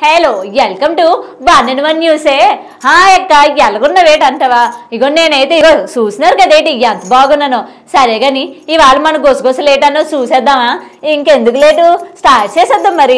Hello welcome to one and one న్యూసే hi అక్క ఎలాగున్నవేటి అంటావా ఇగో నేనైతే ఇగో చూసినారు కదేటి ఎంత బాగున్నానో సరే గాని ఇవాళ మన గుసగుస లేట్ అన్నో చూసేద్దామా ఇంకెందుకు లేటు స్టార్ట్ చేసేద్దాం మరి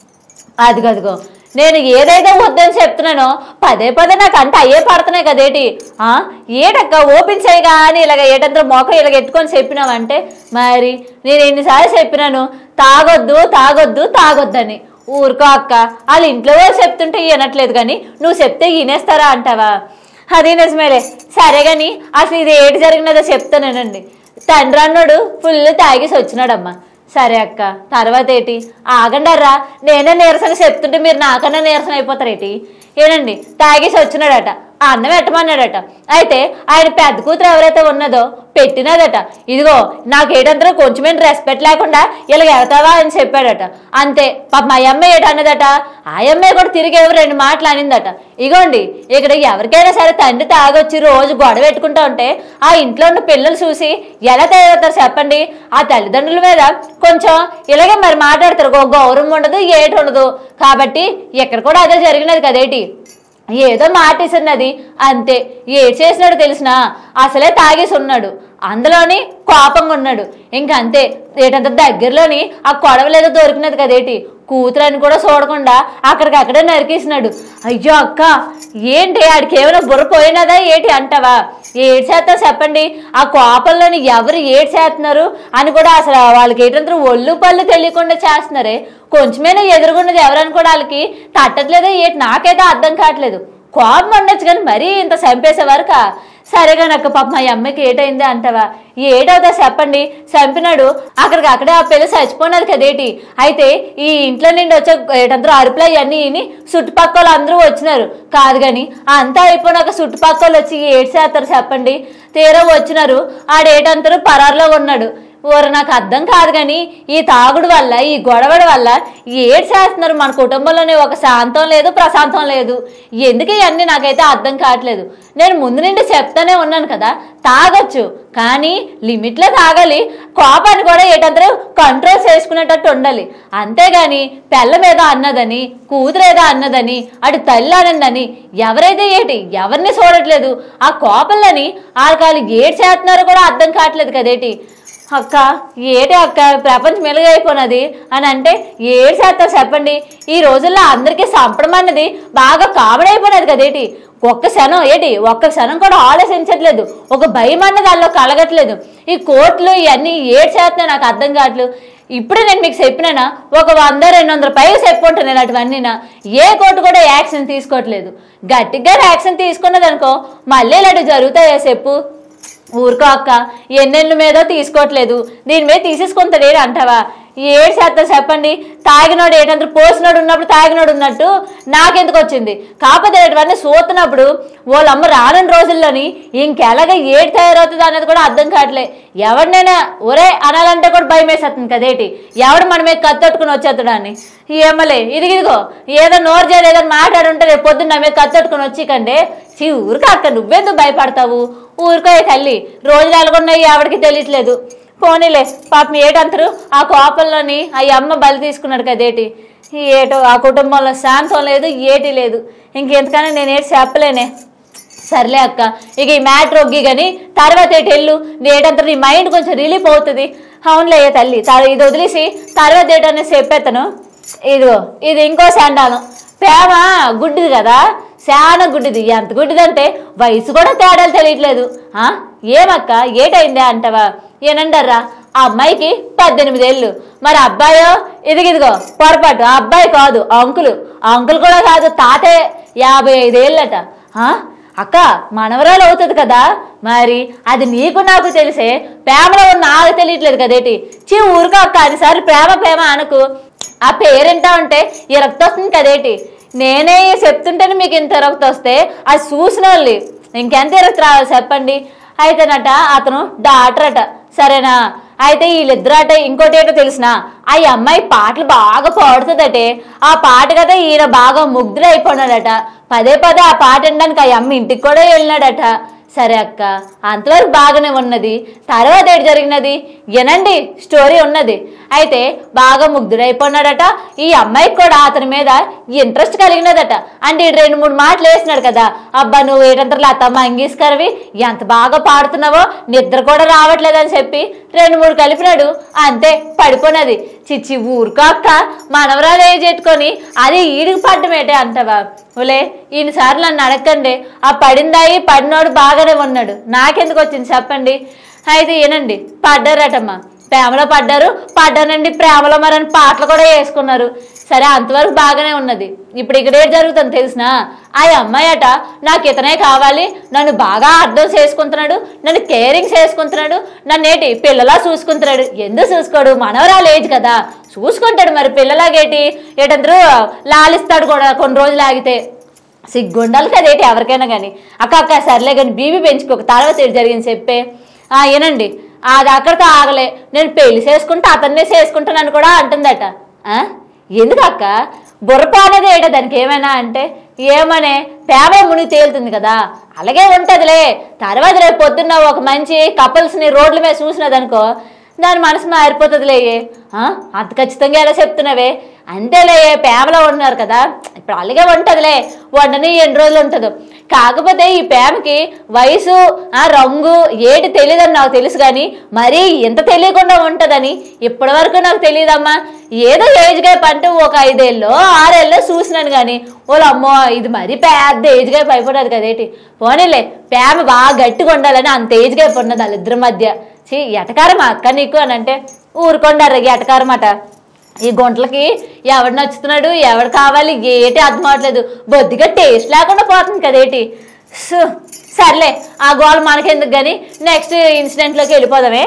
అదిగో అదిగో నేను ఏదైతే వద్దని చెప్తున్నానో పదే పదే నాకు అంత అయ్యే పడుతున్నాయి కదేటి ఆ ఏటక్క ఓపెన్ చేయగా అని ఇలాగ ఏటంతా మొఖం ఇలాగ ఎట్టుకొని చెప్పినావంటే మరి నేను ఎన్నిసార్లు చెప్పినాను తాగొద్దు తాగొద్దు తాగొద్దని ఊరుకో అక్క వాళ్ళ ఇంట్లో వాళ్ళు చెప్తుంటే వినట్లేదు కానీ నువ్వు చెప్తే వినేస్తారా అంటావా అది నిజమేలే సరే కానీ అసలు ఇది ఏటి జరిగినదో చెప్తానేనండి తండ్రి అన్నాడు ఫుల్ తాగేసి వచ్చినాడమ్మా సరే అక్క తర్వాత ఏంటి ఆగండర్రా నేనే నీరసంగా చెప్తుంటే మీరు నాకన్నా నీరసం అయిపోతారేటి ఏనండి తాగేసి వచ్చినాడట ఆ అన్నం పెట్టమన్నాడట అయితే ఆయన పెద్ద కూతురు ఎవరైతే ఉన్నదో పెట్టినదట ఇదిగో నాకు ఏటంతా కొంచెమే రెస్పెక్ట్ లేకుండా ఇలా వెళ్తావా అని చెప్పాడట అంతే పాప మా అమ్మాయి ఏటన్నదట ఆ అమ్మాయి కూడా తిరిగి ఎవరు రెండు మాటలు అనిందట ఇగోండి ఇక్కడ ఎవరికైనా సరే తండ్రి తాగొచ్చి రోజు గొడవ పెట్టుకుంటా ఉంటే ఆ ఇంట్లో ఉన్న పిల్లలు చూసి ఎలా తయారవుతారు చెప్పండి ఆ తల్లిదండ్రుల మీద కొంచెం ఇలాగే మరి మాట్లాడతారు గో- గౌరవం ఉండదు ఏటి ఉండదు కాబట్టి ఇక్కడ కూడా అదే జరిగినది కదేటి ఏదో మాటేసినది అంతే ఏ చేసినాడు తెలిసినా అసలే తాగేసి ఉన్నాడు అందులోని కోపంగా ఉన్నాడు ఇంకంతే ఏటంత దగ్గరలోని ఆ కొడవలేదో దొరికినది కదేటి కూతురని కూడా చూడకుండా అక్కడికక్కడే నరికేసినాడు అయ్యో అక్క ఏంటి ఆడికి ఏమైనా బుర్ర పోయినదా ఏంటి అంటావా ఏడు చేస్తా చెప్పండి ఆ కోపంలోని ఎవరు ఏడు చేస్తున్నారు అని కూడా అసలు వాళ్ళకి ఏంటంటే ఒళ్ళు పళ్ళు తెలియకుండా చేస్తున్నారే కొంచెమైనా ఎదురుగున్నది ఎవరని కూడా వాళ్ళకి తట్టట్లేదో ఏంటి నాకైతే అర్థం కావట్లేదు కోపం ఉండొచ్చు కానీ మరీ ఇంత చంపేసే వరక సరేగా నాకు పాప మా అమ్మాయికి ఏటైంది అంటావా ఏటవుతా చెప్పండి చంపినాడు అక్కడికి అక్కడే ఆ పిల్ల చచ్చిపోయినది కదేటి అయితే ఈ ఇంట్లో నుండి వచ్చే ఏటందరూ అరుపులు అవన్నీ విని చుట్టుపక్కల అందరూ వచ్చినారు కాదు కానీ అంతా అయిపోయినాక చుట్టుపక్కల వచ్చి ఏడ్చేస్తారు చెప్పండి తీరా వచ్చినారు ఆడేటంతరు పరారులో ఉన్నాడు ఓరు నాకు అర్థం కాదు కానీ ఈ తాగుడు వల్ల ఈ గొడవడి వల్ల ఏడు చేస్తున్నారు మన కుటుంబంలోనే ఒక శాంతం లేదు ప్రశాంతం లేదు ఎందుకు ఇవన్నీ నాకైతే అర్థం కావట్లేదు నేను ముందు నుండి చెప్తానే ఉన్నాను కదా తాగొచ్చు కానీ లిమిట్లో తాగాలి కోపాన్ని కూడా ఏటందరూ కంట్రోల్ చేసుకునేటట్టు ఉండాలి అంతేగాని పెళ్ళ మీద అన్నదని కూతురేదో అన్నదని అటు తల్లి అనందని ఎవరైతే ఏటి ఎవరిని చూడట్లేదు ఆ కోపంలోని వాళ్ళు ఏడు చేస్తున్నారో కూడా అర్థం కావట్లేదు కదేటి అక్క ఏటి అక్క ప్రపంచం మెలుగైపోయినది అని అంటే ఏడు శాతం చెప్పండి ఈ రోజుల్లో అందరికీ సంపడం అన్నది బాగా కామెడీ అయిపోయినది కదేటి ఒక్క క్షణం ఏంటి ఒక్క క్షణం కూడా ఆలోచించట్లేదు ఒక భయం అన్నది దానిలో కలగట్లేదు ఈ కోట్లు ఇవన్నీ ఏడు చేస్తున్నాయి నాకు అర్థం కావట్లేదు ఇప్పుడే నేను మీకు చెప్పినానా ఒక వంద రెండు వందల పైగా చెప్పుకుంటాను నేను అటువన్నీనా ఏ కోర్టు కూడా యాక్షన్ తీసుకోవట్లేదు గట్టిగా యాక్షన్ తీసుకున్నది అనుకో మళ్ళీ ఇలాంటివి జరుగుతాయా చెప్పు ఊరుకో అక్క ఎన్నెళ్ళ మీద తీసుకోవట్లేదు దీని మీద తీసేసుకుంటాడే అంటావా ఏడు శాతం చెప్పండి తాగినోడు ఏంటంటే పోసినోడు ఉన్నప్పుడు తాగినోడు ఉన్నట్టు నాకెందుకు వచ్చింది కాకపోతే ఇవన్నీ సోతున్నప్పుడు వాళ్ళమ్మ రానున్న రోజుల్లోని ఇంకెలాగ ఏడు తయారవుతుంది అనేది కూడా అర్థం కావట్లే ఎవరినైనా ఒరే అనాలంటే కూడా భయం వేసేస్తుంది కదేటి ఎవడు మన మీద కత్తట్టుకుని వచ్చేస్తాడు అని ఏమలే ఇది ఇదిగో ఏదో నోరు చేయదు ఏదో మాట్లాడుంటే రేపు పొద్దున్న నా మీద కత్తట్టుకుని వచ్చి కంటే చీ ఊరిక అక్క నువ్వెందుకు భయపడతావు ఊరికో తల్లి రోజులు ఎలాగున్నాయి ఎవరికి తెలియట్లేదు పోనీలే పాపం ఏటంతరు ఆ కోపంలోని ఆ అమ్మ బలి తీసుకున్నాడు కదేటి ఏటో ఆ కుటుంబంలో శాంతం లేదు ఏటి లేదు ఇంకెంతకన్నా నేను ఏటి చెప్పలేనే సర్లే అక్క ఇక ఈ మ్యాటర్ ఒగ్గి కానీ తర్వాత ఏటి వెళ్ళు ఏటంతా నీ మైండ్ కొంచెం రిలీఫ్ అవుతుంది అవునులే ఏ తల్లి త- ఇది వదిలేసి తర్వాత ఏటనేసి చెప్పేస్తాను ఇదిగో ఇది ఇంకో శాండాలం ప్రేమ గుడ్డిది కదా చాలా గుడ్డిది ఎంత గుడ్డిదంటే వయసు కూడా తేడాలు తెలియట్లేదు ఆ ఏమక్క ఏటైందే అంటావా ఏనండర్రా ఆ అమ్మాయికి పద్దెనిమిది ఏళ్ళు మరి అబ్బాయో ఇదిగిదిగో పొరపాటు ఆ అబ్బాయి కాదు ఆ అంకులు ఆ అంకుల్ కూడా కాదు తాతే యాభై ఐదేళ్ళట ఆ? అక్క మనవరాలు అవుతుంది కదా మరి అది నీకు నాకు తెలిసే ప్రేమలో ఉన్న నాకు తెలియట్లేదు కదేటి చీ ఊరుకో అక్క అదిసారి ప్రేమ ప్రేమ అనుకు ఆ పేరెంటా ఉంటే ఈ రక్తం వస్తుంది కదేటి నేనే చెప్తుంటేనే మీకు ఇంత రక్తం వస్తే అది చూసిన వాళ్ళు ఇంకెంత రక్తం రావాలి చెప్పండి అయితేనట అతను డాక్టర్ అట సరేనా అయితే వీళ్ళిద్దరు అట ఇంకోటి ఏంటో తెలిసిన ఆ అమ్మాయి పాటలు బాగా పాడుతుందటే ఆ పాట కదా ఈయన బాగా ముగ్ధుడైపోయినాడట పదే పదే ఆ పాట వినడానికి ఆ అమ్మ ఇంటికి కూడా వెళ్ళినాడట సరే అక్క అంతవరకు బాగానే ఉన్నది తర్వాత ఏంటి జరిగినది వినండి స్టోరీ ఉన్నది అయితే బాగా ముగ్ధుడైపోయినాడట ఈ అమ్మాయికి కూడా అతని మీద ఇంట్రెస్ట్ కలిగినదట అంటే ఈడు రెండు మూడు మాటలు వేసినాడు కదా అబ్బా నువ్వు ఏటంతలో అత్తమ్మ అంగీస్కరవి ఎంత బాగా పాడుతున్నావో నిద్ర కూడా రావట్లేదని చెప్పి రెండు మూడు కలిపినాడు అంతే పడిపోయినది చిచ్చి ఊరుకో అక్క మనవరాలు ఏ చెట్టుకొని అది ఈడికి పడ్డమేటే అంటవా ఓలే ఈయనసార్లు నన్ను అడగండి ఆ పడిందాయి పడినోడు బాగానే ఉన్నాడు నాకెందుకు వచ్చింది చెప్పండి అయితే వినండి పడ్డారటమ్మా ప్రేమలో పడ్డారు పడ్డానండి ప్రేమలో మరని పాటలు కూడా వేసుకున్నారు సరే అంతవరకు బాగానే ఉన్నది ఇప్పుడు ఇక్కడ ఏం జరుగుతుంది తెలిసిన ఆ అమ్మాయి అట నాకు ఇతనే కావాలి నన్ను బాగా అర్థం చేసుకుంటున్నాడు నన్ను కేరింగ్ చేసుకుంటున్నాడు నన్ను ఏంటి పిల్లలా చూసుకుంటున్నాడు ఎందుకు చూసుకోడు మనవరాలు ఏజ్ కదా చూసుకుంటాడు మరి పిల్లలాగేటి ఏటందరూ లాలిస్తాడు కూడా కొన్ని రోజులు ఆగితే సిగ్గుండాలి కదేటి ఎవరికైనా కానీ అక్క అక్క సర్లే కానీ బీబీ పెంచుకోక తర్వాత ఏడు జరిగింది చెప్పే ఆ ఏనండి అది అక్కడితో ఆగలే నేను పెళ్లి చేసుకుంటే అతన్నే చేసుకుంటానని కూడా అంటుందట ఆ? ఎందుకు అక్క బుర్రప అనేది ఏట దానికి ఏమైనా అంటే ఏమనే ప్రేమ మునిగి తేలుతుంది కదా అలాగే ఉంటదిలే తర్వాత రేపు పొద్దున్న ఒక మంచి కపుల్స్ని రోడ్ల మీద చూసినదనుకో దాని మనసు మారిపోతుందిలే ఆ? అంత ఖచ్చితంగా ఎలా చెప్తున్నావే అంతేలే ప్రేమలో ఉన్నారు కదా ఇప్పుడు అలాగే ఉంటుందిలే వండని ఎన్ని రోజులు ఉంటుందో కాకపోతే ఈ ప్రేమకి వయసు ఆ రంగు ఏటి తెలియదని నాకు తెలుసు కానీ మరీ ఎంత తెలియకుండా ఉంటుందని ఇప్పటి వరకు నాకు తెలియదమ్మా ఏదో ఏజ్ గ్యాప్ అంటే ఒక ఐదేళ్ళు ఆరేళ్ళు చూసినాను కానీ ఓళ్ళు అమ్మో ఇది మరీ పెద్ద ఏజ్ గ్యాప్ అయిపోతుంది కదేటి పోనీలే ప్రేమ బాగా గట్టిగా ఉండాలని అంత ఏజ్ గ్యాప్ ఉన్నది వాళ్ళిద్దరి మధ్య చీ ఎటకారం అక్క నీకు అని అంటే ఊరుకొండారు ఎటకారం అట ఈ గుంటలకి ఎవడు నచ్చుతున్నాడు ఎవడు కావాలి ఏటి అర్థం అవట్లేదు బొద్దిగా టేస్ట్ లేకుండా పోతుంది కదేటి సో సర్లే ఆ గోల్ మనకెందుకు కానీ నెక్స్ట్ ఇన్సిడెంట్లోకి వెళ్ళిపోదామే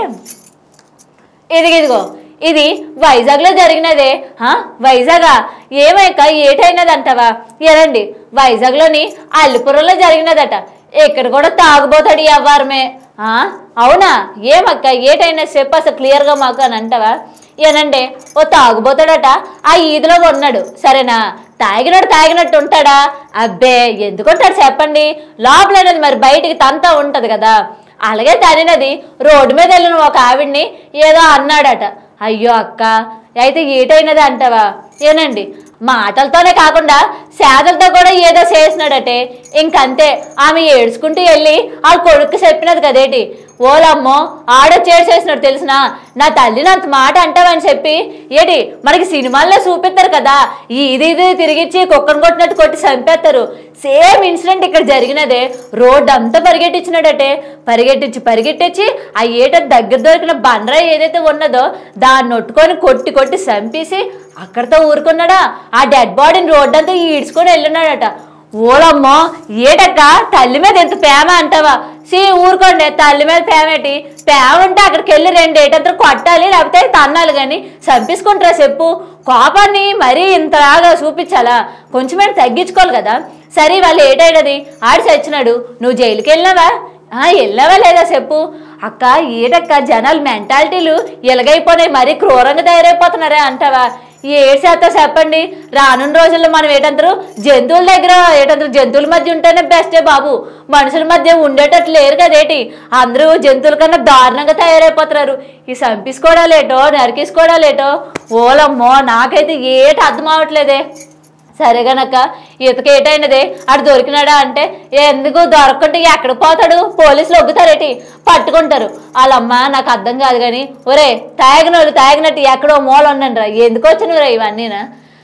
ఇదిగో ఇదిగో ఇది వైజాగ్లో జరిగినదే హా? వైజాగా ఏమైక ఏటైనది అంటావా ఎరండి వైజాగ్లోని అల్లిపురంలో జరిగినదట ఇక్కడ కూడా తాగుబోతాడు ఈ అవ్వారమే ఆ? అవునా ఏమక్క ఏటైనా చెప్పు అసలు క్లియర్గా మాకు అని అంటావా ఏనండి ఓ తాగుబోతాడట ఆ ఈదిలో ఉన్నాడు సరేనా తాగినట్టు తాగినట్టు ఉంటాడా అబ్బే ఎందుకు ఉంటాడు చెప్పండి లోపలనేది మరి బయటికి తంతా ఉంటది కదా అలాగే తనినది రోడ్డు మీద వెళ్ళిన ఒక ఆవిడ్ని ఏదో అన్నాడట అయ్యో అక్క అయితే ఏటైనది అంటావా ఏనండి మాటలతోనే కాకుండా సేదలతో కూడా ఏదో చేసినాడటే ఇంకంతే ఆమె ఏడ్చుకుంటూ వెళ్ళి ఆ కొడుకు చెప్పినది కదేటి ఓలమ్మో ఆడో చేసేసినాడు తెలిసిన నా తల్లిని అంత మాట అంటావని చెప్పి ఏటి మనకి సినిమాల్లో చూపిస్తారు కదా ఈ ఇది ఇది తిరిగిచ్చి కుక్కను కొట్టినట్టు కొట్టి చంపేస్తారు సేమ్ ఇన్సిడెంట్ ఇక్కడ జరిగినదే రోడ్డు అంతా పరిగెట్టించినాడటే పరిగెట్టించి పరిగెట్టించి ఆ ఏట దగ్గర దొరికిన బండరా ఏదైతే ఉన్నదో దాన్ని నొట్టుకొని కొట్టి కొట్టి చంపేసి అక్కడితో ఊరుకున్నాడా ఆ డెడ్ బాడీని రోడ్డంతా ఈడ్చుకొని వెళ్ళినాడట ఓలమ్మో ఏటక్క తల్లి మీద ఎంత ప్రేమ అంటావా సీ ఊరుకోండి తల్లి మీద ప్రేమ ఏంటి ప్రేమ ఉంటే అక్కడికి వెళ్ళి రెండు ఏటంతా కొట్టాలి లేకపోతే తన్నాలి కానీ చంపేసుకుంటారా చెప్పు కోపాన్ని మరీ ఇంతలాగా చూపించాలా కొంచెమైనా తగ్గించుకోవాలి కదా సరే వాళ్ళు ఏటైనది ఆడి చచ్చినాడు నువ్వు జైలుకి వెళ్ళినావా ఆ, వెళ్ళావా లేదా చెప్పు అక్క ఏటక్క జనాలు మెంటాలిటీలు ఎలాగైపోయినాయి మరీ క్రూరంగా తయారైపోతున్నారే అంటావా ఏడ్చేస్తా చెప్పండి రానున్న రోజుల్లో మనం ఏంటంటారు జంతువుల దగ్గర ఏంటంటారు జంతువుల మధ్య ఉంటేనే బెస్టే బాబు మనుషుల మధ్య ఉండేటట్లు లేరు కదేటి అందరూ జంతువుల కన్నా దారుణంగా తయారైపోతున్నారు ఈ చంపేసుకోవడాలేటో నరికేసుకోవడాలేటో ఓలమ్మో నాకైతే ఏటి అర్థం అవ్వట్లేదే సరే గనక ఈతకి ఏటైనదే ఆడు దొరికినాడా అంటే ఎందుకు దొరకకుంటే ఎక్కడికి పోతాడు పోలీసులు ఒగ్గుతారేటి పట్టుకుంటారు వాళ్ళమ్మ నాకు అర్థం కాదు కానీ ఒరే తాగిన వాళ్ళు తాగినట్టు ఎక్కడో మూల ఉండండి రా ఎందుకు వచ్చినవురా ఇవన్నీనా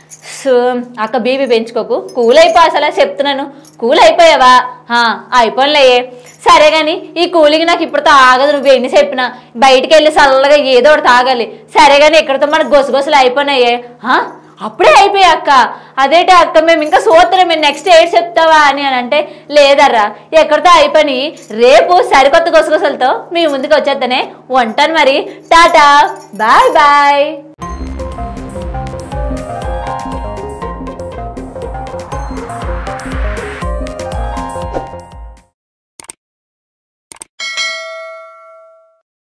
సో అక్క బీబీ పెంచుకోకు కూల్ అయిపో అసలు చెప్తున్నాను కూల్ అయిపోయావా హా, అయిపోయినలేయే సరే కానీ ఈ కూలింగ్ నాకు ఇప్పుడుతో ఆగదు నువ్వు ఎన్ని చెప్పినా బయటికి వెళ్ళి చల్లగా ఏదో ఒకటి తాగాలి సరే కానీ ఇక్కడతో మనకు గొసగొసలు అయిపోయినాయే హా? అప్పుడే అయిపోయా అక్క అదేంటి అక్క మేము ఇంకా సూత్రం మేము నెక్స్ట్ ఎయిట్ చెప్తావా అని అని అంటే లేదర్రా ఎక్కడితో అయిపోయి రేపు సరికొత్త గొసగొసలతో మీ ముందుకు వచ్చేద్దనే ఉంటాను మరి టాటా బాయ్ బాయ్